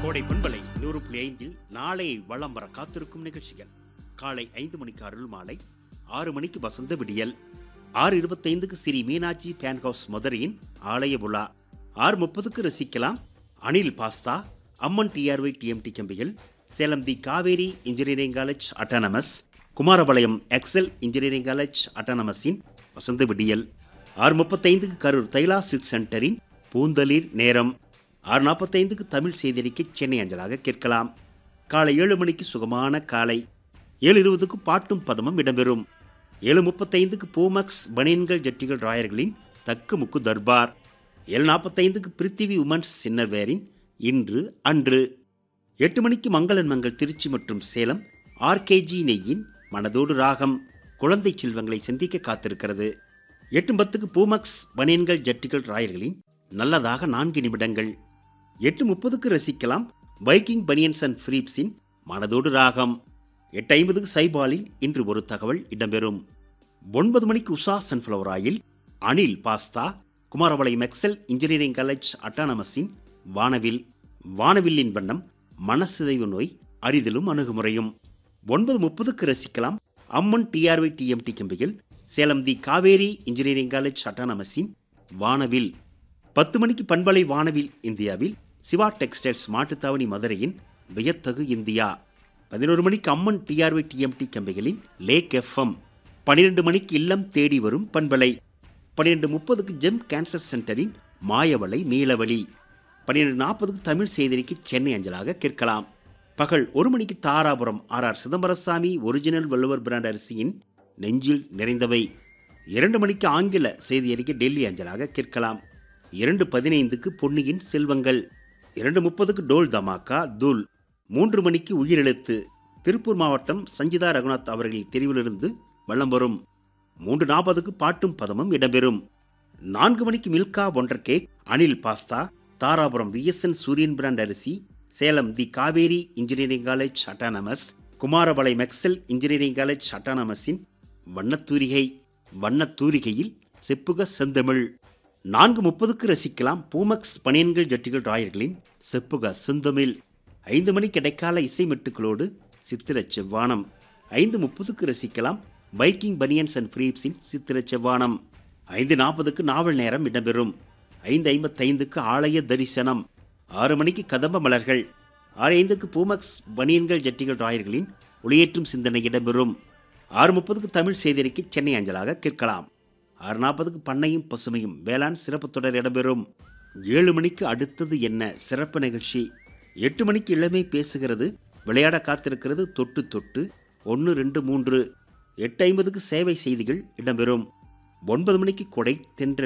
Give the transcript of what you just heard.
கோடை பண்பலை நூறு புள்ளி ஐந்தில் நாளை வளம் வர காத்திருக்கும் நிகழ்ச்சிகள் காலை ஐந்து மணிக்கு அருள் மாலை ஆறு மணிக்கு வசந்த விடியல் ஆறு இருபத்தைந்துக்கு ஸ்ரீ மீனாட்சி பேன் ஹவுஸ் மதுரையின் ஆலய விழா ஆறு முப்பதுக்கு ரசிக்கலாம் Anil pasta Amman TRY TMT கம்பிகள் Salem the Kaveri engineering college autonomous Kumarapalayam excel engineering college அட்டானமஸின் வசந்த விடியல் ஆறு முப்பத்தைந்துக்கு கரூர் தைலா சிட் சென்டரின் பூந்தளிர் நேரம் ஆறு நாற்பத்தைந்துக்கு தமிழ் செய்தியறிக்கை சென்னை அஞ்சலாக கேட்கலாம் காலை ஏழு மணிக்கு சுகமான காலை ஏழு இருபதுக்கு பாட்டும் பதமும் இடம்பெறும் ஏழு முப்பத்தைந்துக்கு பூமக்ஸ் பனியன்கள் ஜட்டிகள் ராயர்களின் தக்கு முக்கு தர்பார் ஏழு நாற்பத்தைந்துக்கு பிருத்திவி உமன்ஸ் சின்னர்வேரின் இன்று அன்று எட்டு மணிக்கு மங்களன் மங்கள் திருச்சி மற்றும் சேலம் ஆர்கேஜி நெய்யின் மனதோடு ராகம் குழந்தை செல்வங்களை சந்திக்க காத்திருக்கிறது எட்டு பத்துக்கு பூமக்ஸ் பனியன்கள் ஜட்டிகள் ராயர்களின் நல்லதாக நான்கு நிமிடங்கள் எட்டு முப்பதுக்கு ரசிக்கலாம் பைக்கிங் பனியன்ஸ் அண்ட் ஃப்ரீப்ஸின் மனதோடு ராகம் எட்டு ஐம்பதுக்கு சைபாலில் இன்று ஒரு தகவல் இடம்பெறும் ஒன்பது மணிக்கு Usha sunflower oil Anil pasta Kumarapalayam excel engineering college அட்டானமஸின் வானவில் வானவில்லின் வண்ணம் மனசிதைவு நோய் அறிதலும் அணுகுமுறையும் ஒன்பது முப்பதுக்கு ரசிக்கலாம் அம்மன் டிஆர்வி டிஎம்டி கம்பிகள் Salem the Kaveri engineering college அட்டானமஸின் வானவில் பத்து மணிக்கு பண்பலை வானவில் இந்தியாவில் சிவா டெக்ஸ்டைல்ஸ் மாட்டுத்தாவணி மதுரையின் வியத்தகு இந்தியா பதினோரு மணிக்கு அம்மன் டிஆர்வி டிஎம்டி கம்பிகளின் லேக் எஃப்எம் பன்னிரெண்டு மணிக்கு இல்லம் தேடி வரும் பண்பலை பன்னிரெண்டு முப்பதுக்கு ஜெம் கேன்சர் சென்டரின் மாயவளை மீளவழி பன்னிரெண்டு நாற்பதுக்கு தமிழ் செய்திக்கு சென்னை அஞ்சலாக கேட்கலாம் பகல் ஒரு மணிக்கு Dharapuram R R Chidambarasamy original Valluvar brand அரிசியின் நெஞ்சில் நிறைந்தவை இரண்டு மணிக்கு ஆங்கில செய்தி அறிக்கை டெல்லி அஞ்சலாக கேட்கலாம் இரண்டு பதினைந்துக்கு பொன்னியின் செல்வங்கள் இரண்டு முப்பதுக்கு டோல் தமாக்கா தூல் மூன்று மணிக்கு உயிரெழுத்து திருப்பூர் மாவட்டம் சஞ்சிதா ரகுநாத் அவர்களின் தெரிவிலிருந்து வள்ளம் வரும் மூன்று நாற்பதுக்கு பாட்டும் பதமும் இடம்பெறும் நான்கு மணிக்கு Milka wonder cake Anil pasta Dharapuram VSN Suriyan brand அரிசி Salem the Kaveri engineering college autonomous Kumarapalayam excel engineering college அட்டானமஸின் வண்ணத்தூரிகை வண்ணத்தூரிகையில் செப்புக செந்தமிழ் நான்கு முப்பதுக்கு ரசிக்கலாம் பூமக்ஸ் பனியன்கள் ஜட்டிகள் ராயர்களின் செப்புக செந்தமிழ் ஐந்து மணிக்கு இடைக்கால இசை மெட்டுக்களோடு சித்திரச் செவ்வானம் ஐந்து முப்பதுக்கு ரசிக்கலாம் பைக்கிங் பனியன்ஸ் அண்ட் ஃப்ரீப்ஸின் சித்திரச் செவ்வானம் ஐந்து நாற்பதுக்கு நாவல் நேரம் இடம்பெறும் ஐந்து ஐம்பத்தைந்துக்கு ஆலய தரிசனம் ஆறு மணிக்கு கதம்ப மலர்கள் ஆறு ஐந்துக்கு பூமக்ஸ் பனியன்கள் ஜட்டிகள் ராயர்களின் ஒளியேற்றும் சிந்தனை இடம்பெறும் ஆறு முப்பதுக்கு தமிழ் செய்தியறிக்கை சென்னை அஞ்சலாக கேட்கலாம் ஆறு நாற்பதுக்கு பண்ணையும் பசுமையும் வேளாண் சிறப்பு தொடர் இடம்பெறும் ஏழு மணிக்கு அடுத்தது என்ன சிறப்பு நிகழ்ச்சி எட்டு மணிக்கு இளமை பேசுகிறது விளையாட காத்திருக்கிறது தொட்டு தொட்டு ஒன்று ரெண்டு மூன்று எட்டு ஐம்பதுக்கு சேவை செய்திகள் இடம்பெறும் ஒன்பது மணிக்கு கொடை தென்ற